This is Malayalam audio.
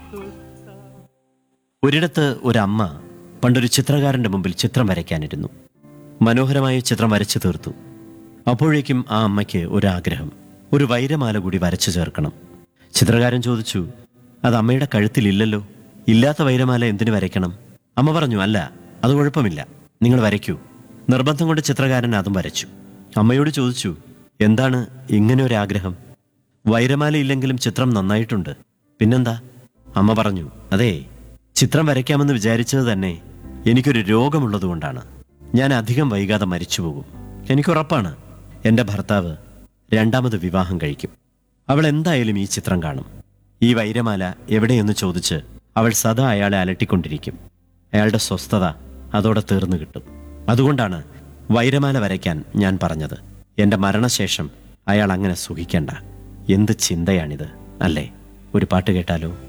ഒരിടത്ത് ഒരമ്മ പണ്ടൊരു ചിത്രകാരന്റെ മുമ്പിൽ ചിത്രം വരയ്ക്കാനിരുന്നു മനോഹരമായ ചിത്രം വരച്ചു തീർത്തു അപ്പോഴേക്കും ആ അമ്മയ്ക്ക് ഒരാഗ്രഹം ഒരു വൈരമാല കൂടി വരച്ചു ചേർക്കണം ചിത്രകാരൻ ചോദിച്ചു അത് അമ്മയുടെ കഴുത്തിലില്ലല്ലോ ഇല്ലാത്ത വൈരമാല എന്തിനു വരയ്ക്കണം അമ്മ പറഞ്ഞു അല്ല അത് കുഴപ്പമില്ല നിങ്ങൾ വരയ്ക്കൂ നിർബന്ധം കൊണ്ട് ചിത്രകാരൻ അതും വരച്ചു അമ്മയോട് ചോദിച്ചു എന്താണ് ഇങ്ങനെ ഒരു ആഗ്രഹം വൈരമാല ഇല്ലെങ്കിലും ചിത്രം നന്നായിട്ടുണ്ട് പിന്നെന്താ അമ്മ പറഞ്ഞു അതേ ചിത്രം വരയ്ക്കാമെന്ന് വിചാരിച്ചത് തന്നെ എനിക്കൊരു രോഗമുള്ളതുകൊണ്ടാണ് ഞാൻ അധികം വൈകാതെ മരിച്ചു പോകും എനിക്കുറപ്പാണ് എൻ്റെ ഭർത്താവ് രണ്ടാമത് വിവാഹം കഴിക്കും അവൾ എന്തായാലും ഈ ചിത്രം കാണും ഈ വൈരമാല എവിടെയെന്ന് ചോദിച്ച് അവൾ സദാ അയാളെ അലട്ടിക്കൊണ്ടിരിക്കും അയാളുടെ സ്വസ്ഥത അതോടെ തീർന്നു കിട്ടും അതുകൊണ്ടാണ് വൈരമാല വരയ്ക്കാൻ ഞാൻ പറഞ്ഞത് എൻ്റെ മരണശേഷം അയാൾ അങ്ങനെ സുഖിക്കണ്ട എന്ത് ചിന്തയാണിത് അല്ലേ ഒരു പാട്ട് കേട്ടാലോ